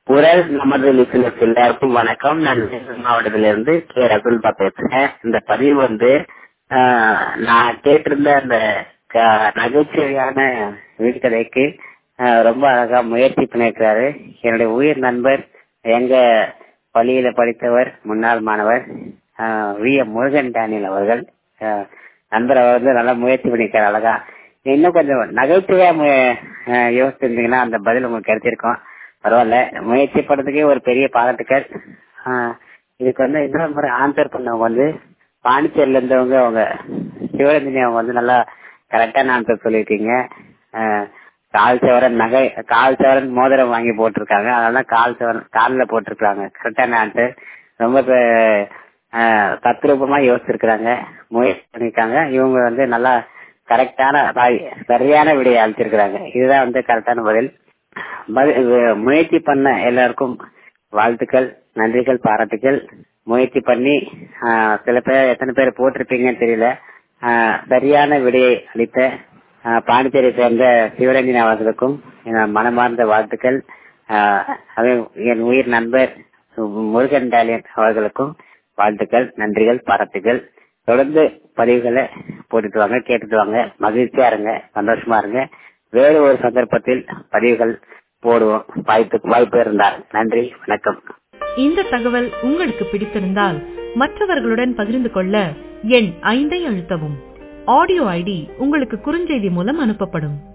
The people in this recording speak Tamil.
குரல் நமது லிசனர்ஸ் எல்லாருக்கும் வணக்கம் நான் வேலூர் மாவட்டத்திலிருந்து கே ரகுல்பா பேசுறேன் இந்த பதிவு வந்து ஆஹ், நான் கேட்டிருந்த அந்த க- நகைச்சுவையான வீட்டுக்கதைக்கு ஆஹ், ரொம்ப அழகா முயற்சி பண்ணியிருக்கிறாரு என்னுடைய உயிர் நண்பர் எங்க பள்ளியில படித்தவர் முன்னாள் மாணவர் ஆஹ், வி எம் முருகன் டேனியல் அவர்கள் ஆஹ், நண்பர் அவர் வந்து நல்லா முயற்சி பண்ணியிருக்காரு அழகா இன்னும் கொஞ்சம் நகைச்சுவையா மு- ஆஹ், யோசிச்சிருந்தீங்கன்னா அந்த பதில் உங்களுக்கு கிடைச்சிருக்கும் பரவாயில்ல முயற்சி பண்ணதுக்கே ஒரு பெரிய பாராட்டுக்கள் ஆஹ், இதுக்கு வந்து இன்னொரு முறை ஆன்சர் பண்ணவங்க வந்து பாண்டிச்சேரியில இருந்தவங்க அவங்க சிவரஞ்சனி அவங்க வந்து நல்லா கரெக்டான ஆன்சர் சொல்லியிருக்கீங்க ஆஹ், கால் சவரன் நகை கால் சவரன் மோதிரம் வாங்கி போட்டிருக்காங்க அதனால கால் சவரன் காலில் போட்டிருக்காங்க கரெக்டான ஆன்சர் ரொம்ப பே- ஆஹ், தத்ரூபமா யோசிச்சிருக்கிறாங்க முயற்சி பண்ணிருக்காங்க இவங்க வந்து நல்லா கரெக்டான சாரி, சரியான விடையை அளிச்சிருக்கிறாங்க இதுதான் வந்து கரெக்டான பதில் பதில் இது முயற்சி பண்ண எல்லாருக்கும் வாழ்த்துக்கள் நன்றிகள் பாராட்டுகள் முயற்சி பண்ணி ஆஹ், சில பேர் எத்தனை பேர் போட்டிருப்பீங்கன்னு தெரியல ஆஹ், சரியான விடையை அளித்த ஆஹ், பாண்டிச்சேரியை சேர்ந்த சிவரஞ்சனி அவர்களுக்கும் என் மனமார்ந்த வாழ்த்துக்கள் ஆஹ், அதே என் உயிர் நண்பர் முருகன் டாலியன் அவர்களுக்கும் வாழ்த்துக்கள் நன்றிகள் பாராட்டுகள் தொடர்ந்து பதிவுகளை போட்டுட்டு வாங்க கேட்டுட்டு வாங்க மகிழ்ச்சியா இருங்க சந்தோஷமா இருங்க வேறு ஒரு சந்தர்ப்பத்தில் பதிவுகள் போடுவோம் வாய்ப்பு வாய்ப்பு இருந்தால் நன்றி வணக்கம் இந்த தகவல் உங்களுக்கு பிடித்திருந்தால் மற்றவர்களுடன் பகிர்ந்து கொள்ள எண் ஐந்தை அழுத்தவும் ஆடியோ ஐடி உங்களுக்கு குறுஞ்செய்தி மூலம் அனுப்பப்படும்